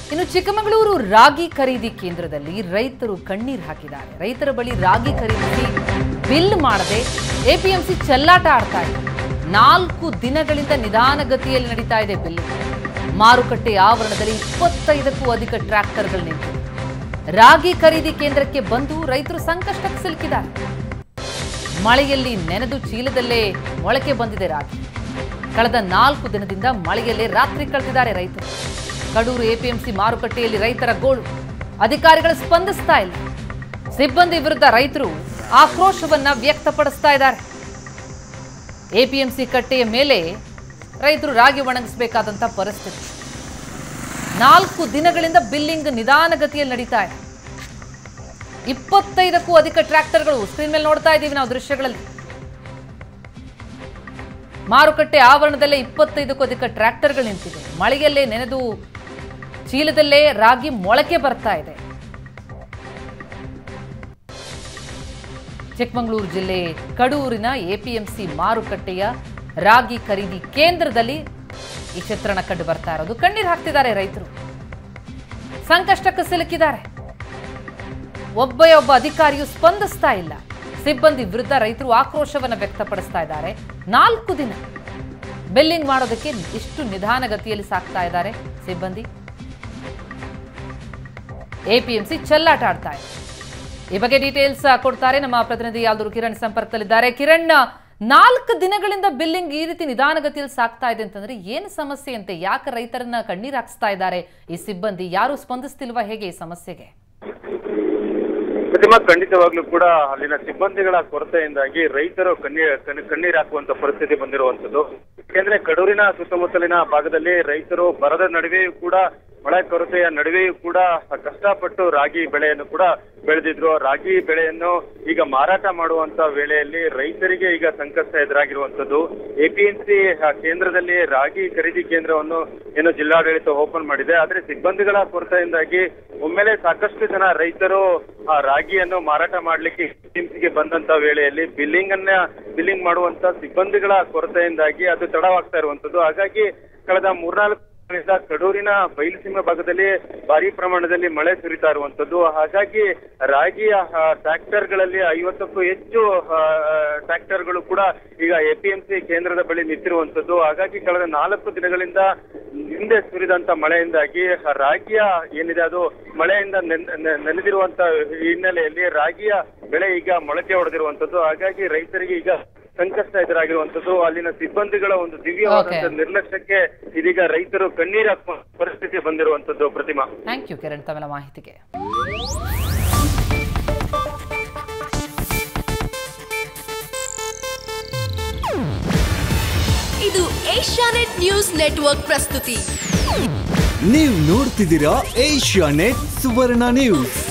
ಇನ್ನು ಚಿಕ್ಕಮಗಳೂರು ರಾಗಿ ಖರೀದಿ ಕೇಂದ್ರದಲ್ಲಿ ರೈತರು ಕಣ್ಣೀರು ಹಾಕಿದ್ದಾರೆ ರೈತರ ಬಳಿ ರಾಗಿ ಖರೀದಿಸಿ ಬಿಲ್ ಮಾಡದೆ ಎಪಿಎಂಸಿ ಚೆಲ್ಲಾಟ ಆಡ್ತಾ ಇದೆ ನಾಲ್ಕು ದಿನಗಳಿಂದ ನಿಧಾನಗತಿಯಲ್ಲಿ ನಡೀತಾ ಇದೆ ಬಿಲ್ ಮಾರುಕಟ್ಟೆ ಆವರಣದಲ್ಲಿ ಇಪ್ಪತ್ತೈದಕ್ಕೂ ಅಧಿಕ ಟ್ರ್ಯಾಕ್ಟರ್ಗಳು ನಿಂತಿವೆ ರಾಗಿ ಖರೀದಿ ಕೇಂದ್ರಕ್ಕೆ ಬಂದು ರೈತರು ಸಂಕಷ್ಟಕ್ಕೆ ಸಿಲುಕಿದ್ದಾರೆ ಮಳೆಯಲ್ಲಿ ನೆನೆದು ಚೀಲದಲ್ಲೇ ಮೊಳಕೆ ಬಂದಿದೆ ರಾಗಿ ಕಳೆದ ನಾಲ್ಕು ದಿನದಿಂದ ಮಳೆಯಲ್ಲೇ ರಾತ್ರಿ ಕಳೆದಿದ್ದಾರೆ ರೈತರು ಕಡೂರು ಎಪಿಎಂಸಿ ಮಾರುಕಟ್ಟೆಯಲ್ಲಿ ರೈತರ ಗೋಳು ಅಧಿಕಾರಿಗಳು ಸ್ಪಂದಿಸ್ತಾ ಇಲ್ಲ ಸಿಬ್ಬಂದಿ ವಿರುದ್ಧ ರೈತರು ಆಕ್ರೋಶವನ್ನ ವ್ಯಕ್ತಪಡಿಸ್ತಾ ಇದ್ದಾರೆ ಎಪಿಎಂಸಿ ಕಟ್ಟೆಯ ಮೇಲೆ ರೈತರು ರಾಗಿ ಒಣಗಿಸಬೇಕಾದಂಥ ಪರಿಸ್ಥಿತಿ ನಾಲ್ಕು ದಿನಗಳಿಂದ ಬಿಲ್ಲಿಂಗ್ ನಿಧಾನಗತಿಯಲ್ಲಿ ನಡೀತಾ ಇದೆ ಇಪ್ಪತ್ತೈದಕ್ಕೂ ಅಧಿಕ ಟ್ರ್ಯಾಕ್ಟರ್ಗಳು ಸ್ಕ್ರೀನ್ ಮೇಲೆ ನೋಡ್ತಾ ಇದ್ದೀವಿ ನಾವು ದೃಶ್ಯಗಳಲ್ಲಿ ಮಾರುಕಟ್ಟೆ ಆವರಣದಲ್ಲೇ ಇಪ್ಪತ್ತೈದಕ್ಕೂ ಅಧಿಕ ಟ್ರ್ಯಾಕ್ಟರ್ಗಳು ನಿಂತಿವೆ ಮಳೆಯಲ್ಲೇ ನೆನೆದು ಚೀಲದಲ್ಲೇ ರಾಗಿ ಮೊಳಕೆ ಬರ್ತಾ ಇದೆ ಚಿಕ್ಕಮಗಳೂರು ಜಿಲ್ಲೆ ಕಡೂರಿನ ಎಪಿಎಂಸಿ ಮಾರುಕಟ್ಟೆಯ ರಾಗಿ ಖರೀದಿ ಕೇಂದ್ರದಲ್ಲಿ ಈ ಚಿತ್ರಣ ಕಂಡು ಬರ್ತಾ ಇರೋದು ಕಣ್ಣೀರು ಹಾಕ್ತಿದ್ದಾರೆ ರೈತರು ಸಂಕಷ್ಟಕ್ಕೆ ಸಿಲುಕಿದ್ದಾರೆ ಒಬ್ಬ ಒಬ್ಬ ಅಧಿಕಾರಿಯು ಸ್ಪಂದಿಸ್ತಾ ಇಲ್ಲ ಸಿಬ್ಬಂದಿ ವಿರುದ್ಧ ರೈತರು ಆಕ್ರೋಶವನ್ನು ವ್ಯಕ್ತಪಡಿಸ್ತಾ ಇದ್ದಾರೆ ನಾಲ್ಕು ದಿನ ಬಿಲ್ಲಿಂಗ್ ಮಾಡೋದಕ್ಕೆ ಇಷ್ಟು ನಿಧಾನಗತಿಯಲ್ಲಿ ಸಾಕ್ತಾ ಇದ್ದಾರೆ ಸಿಬ್ಬಂದಿ ಎಪಿಎಂಸಿ ಚೆಲ್ಲಾಟ ಆಡ್ತಾ ಇದೆ ಈ ಬಗ್ಗೆ ಡೀಟೇಲ್ಸ್ ಕೊಡ್ತಾರೆ ನಮ್ಮ ಪ್ರತಿನಿಧಿ ಯಾಲ್ದೂರು ಕಿರಣ್ ಸಂಪರ್ಕದಲ್ಲಿದ್ದಾರೆ ಕಿರಣ್ ನಾಲ್ಕು ದಿನಗಳಿಂದ ಬಿಲ್ಲಿಂಗ್ ಈ ರೀತಿ ನಿಧಾನಗತಿಯಲ್ಲಿ ಸಾಕ್ತಾ ಇದೆ ಅಂತಂದ್ರೆ ಏನು ಸಮಸ್ಯೆ ಅಂತೆ ಯಾಕೆ ರೈತರನ್ನ ಕಣ್ಣೀರು ಹಾಕ್ಸ್ತಾ ಇದ್ದಾರೆ ಈ ಸಿಬ್ಬಂದಿ ಯಾರು ಸ್ಪಂದಿಸ್ತಿಲ್ವಾ ಹೇಗೆ ಈ ಸಮಸ್ಯೆಗೆ ಪ್ರತಿಮಾ ಖಂಡಿತವಾಗ್ಲೂ ಕೂಡ ಅಲ್ಲಿನ ಸಿಬ್ಬಂದಿಗಳ ಕೊರತೆಯಿಂದಾಗಿ ರೈತರು ಕಣ್ಣೀರ್ ಕಣ್ಣೀರ್- ಕಣ್ಣೀರ್ ಹಾಕುವಂತ ಪರಿಸ್ಥಿತಿ ಬಂದಿರುವಂತದ್ದು ಯಾಕೆಂದ್ರೆ ಕಡೂರಿನ ಸುತ್ತಮುತ್ತಲಿನ ಭಾಗದಲ್ಲಿ ರೈತರು ಬರದ ನಡುವೆಯೂ ಕೂಡ ಮಳೆ ಕೊರತೆಯ ನಡುವೆಯೂ ಕೂಡ ಕಷ್ಟಪಟ್ಟು ರಾಗಿ ಬೆಳೆಯನ್ನು ಕೂಡ ಬೆಳೆದಿದ್ರು ರಾಗಿ ಬೆಳೆಯನ್ನು ಈಗ ಮಾರಾಟ ಮಾಡುವಂತ ವೇಳೆಯಲ್ಲಿ ರೈತರಿಗೆ ಈಗ ಸಂಕಷ್ಟ ಎದುರಾಗಿರುವಂತದ್ದು ಎಪಿಎಂಸಿ ಕೇಂದ್ರದಲ್ಲಿ ರಾಗಿ ಖರೀದಿ ಕೇಂದ್ರವನ್ನು ಏನು ಜಿಲ್ಲಾಡಳಿತ ಓಪನ್ ಮಾಡಿದೆ ಆದ್ರೆ ಸಿಬ್ಬಂದಿಗಳ ಕೊರತೆಯಿಂದಾಗಿ ಒಮ್ಮೆಲೆ ಸಾಕಷ್ಟು ಜನ ರೈತರು ಆ ರಾಗಿಯನ್ನು ಮಾರಾಟ ಮಾಡ್ಲಿಕ್ಕೆ ಎಪಿಎಂಸಿಗೆ ಬಂದಂತ ವೇಳೆಯಲ್ಲಿ ಬಿಲ್ಲಿಂಗ್ ಅನ್ನ ಬಿಲ್ಲಿಂಗ್ ಮಾಡುವಂತ ಸಿಬ್ಬಂದಿಗಳ ಕೊರತೆಯಿಂದಾಗಿ ಅದು ತಡವಾಗ್ತಾ ಇರುವಂತದ್ದು ಹಾಗಾಗಿ ಕಳೆದ ಮೂರ್ನಾಲ್ಕು ದಿನಗಳಿಂದ ಕಡೂರಿನ ಬಯಲುಸೀಮೆ ಭಾಗದಲ್ಲಿ ಭಾರಿ ಪ್ರಮಾಣದಲ್ಲಿ ಮಳೆ ಸುರಿತಾ ಇರುವಂತದ್ದು ಹಾಗಾಗಿ ರಾಗಿಯ ಟ್ರ್ಯಾಕ್ಟರ್ಗಳಲ್ಲಿ ಐವತ್ತಕ್ಕೂ ಹೆಚ್ಚು ಟ್ರ್ಯಾಕ್ಟರ್ಗಳು ಕೂಡ ಈಗ ಎಪಿಎಂಸಿ ಕೇಂದ್ರದ ಬಳಿ ನಿಂತಿರುವಂತದ್ದು ಹಾಗಾಗಿ ಕಳೆದ ನಾಲ್ಕು ದಿನಗಳಿಂದ ಹಿಂದೆ ಸುರಿದಂತ ಮಳೆಯಿಂದಾಗಿ ರಾಗಿಯ ಏನಿದೆ ಅದು ಮಳೆಯಿಂದ ನೆನ್- ನೆನ್- ನೆನೆದಿರುವಂತ ಹಿನ್ನೆಲೆಯಲ್ಲಿ ರಾಗಿಯ ಬೆಳೆ ಈಗ ಮೊಳಕೆ ಹೊಡೆದಿರುವಂತದ್ದು ಹಾಗಾಗಿ ರೈತರಿಗೆ ಈಗ ಸಂಕಷ್ಟ ಎದುರಾಗಿರುವಂತದ್ದು ಅಲ್ಲಿನ ಸಿಬ್ಬಂದಿಗಳ ಒಂದು ದಿವ್ಯವಾದಂತ Okay. ನಿರ್ಲಕ್ಷ್ಯಕ್ಕೆ ಇದೀಗ ರೈತರು ಕಣ್ಣೀರು ಹಾಕುವ ಪರಿಸ್ಥಿತಿ ಬಂದಿರುವಂತದ್ದು ಪ್ರತಿಮಾ ಥ್ಯಾಂಕ್ ಯು ಕಿರಣ್ ತಮ್ಮೆಲ್ಲ ಮಾಹಿತಿಗೆ ಇದು ಏಷ್ಯಾನೆಟ್ ನ್ಯೂಸ್ ನೆಟ್ವರ್ಕ್ ಪ್ರಸ್ತುತಿ ನೀವು ನೋಡ್ತಿದ್ದೀರಾ ಏಷ್ಯಾ ನೆಟ್ ಸುವರ್ಣ ನ್ಯೂಸ್